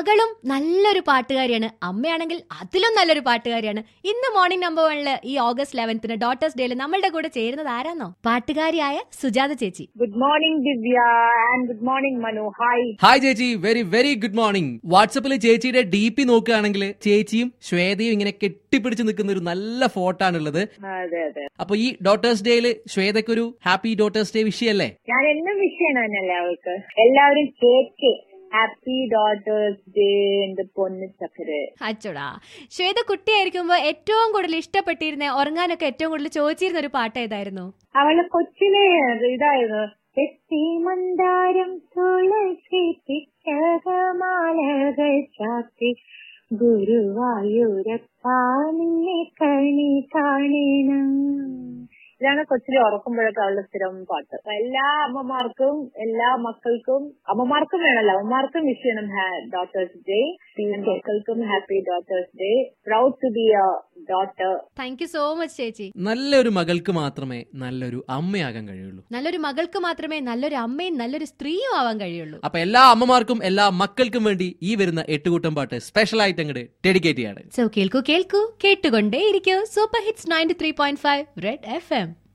മകളും നല്ലൊരു പാട്ടുകാരിയാണ് അമ്മയാണെങ്കിൽ അതിലും നല്ലൊരു പാട്ടുകാരിയാണ് ഇന്ന് മോർണിംഗ് നമ്പർ വണ്ണില് ഈ ഓഗസ്റ്റ് ലെവൻത്തിന് ഡോട്ടേഴ്സ് ഡേയിൽ നമ്മളുടെ കൂടെ ചേരുന്നത് ആരാന്നോ പാട്ടുകാരിയായ സുജാത ചേച്ചി good morning Divya and good morning Manu hi hi ചേച്ചി വെരി വെരി ഗുഡ് മോർണിംഗ് വാട്സപ്പിൽ ചേച്ചിയുടെ ഡി പി നോക്കുകയാണെങ്കിൽ ചേച്ചിയും ശ്വേതയും ഇങ്ങനെ കെട്ടിപ്പിടിച്ച് നിൽക്കുന്ന ഒരു നല്ല ഫോട്ടോ ആണുള്ളത് അതെ അതെ അപ്പൊ ഈ ഡോട്ടേഴ്സ് ഡേയിൽ ശ്വേതയ്ക്കൊരു ഹാപ്പി ഡോട്ടേഴ്സ് ഡേ വിഷയല്ലേ ഞാൻ എന്നും വിഷയമാണ് തന്നെയല്ലേ അവൾക്ക് എല്ലാവരും കേക്ക് ഹാപ്പി ഡോട്ടേഴ്സ് ഡേ എന്റെ പൊന്നു ചക്കര് അച്ചോടാ ശ്വേത കുട്ടിയായിരിക്കുമ്പോ ഏറ്റവും കൂടുതൽ ഇഷ്ടപ്പെട്ടിരുന്ന ഉറങ്ങാനൊക്കെ ഏറ്റവും കൂടുതൽ ചോദിച്ചിരുന്ന ഒരു പാട്ട് ഏതായിരുന്നു അവള് കൊച്ചിലെ ഇതായിരുന്നു തെറ്റി മന്ദാരം തുളസി പിച്ചകമാലകൾ ചാത്തി ഗുരുവായൂരപ്പാ നിന്നെ കണി കാണണം ഇതാണ് കൊച്ചിലെ ഉറക്കുമ്പോഴൊക്കെ അവളുടെ സ്ഥിരം പാട്ട് എല്ലാ അമ്മമാർക്കും എല്ലാ മക്കൾക്കും അമ്മമാർക്കും വേണമല്ലോ അമ്മമാർക്കും വിഷ് ചെയ്യണം ഡോട്ടേഴ്സ് ഡേ മക്കൾക്കും happy daughters day proud to be a daughter thank you so much ചേച്ചി നല്ലൊരു മകൾക്ക് മാത്രമേ നല്ലൊരു അമ്മയാകാൻ കഴിയുള്ളൂ നല്ലൊരു മകൾക്ക് മാത്രമേ നല്ലൊരു അമ്മയും നല്ലൊരു സ്ത്രീയും ആവാൻ കഴിയുള്ളൂ അപ്പൊ എല്ലാ അമ്മമാർക്കും എല്ലാ മക്കൾക്കും വേണ്ടി ഈ വരുന്ന എട്ടുകൂട്ടം പാട്ട് സ്പെഷ്യൽ ആയിട്ട് അങ്ങോട്ട് ഡെഡിക്കേറ്റ് ചെയ്യാണ് സോ കേൾക്കൂ കേൾക്കൂ കേട്ടുകൊണ്ടേ ഇരിക്കൂ super hits ninety three point five red F M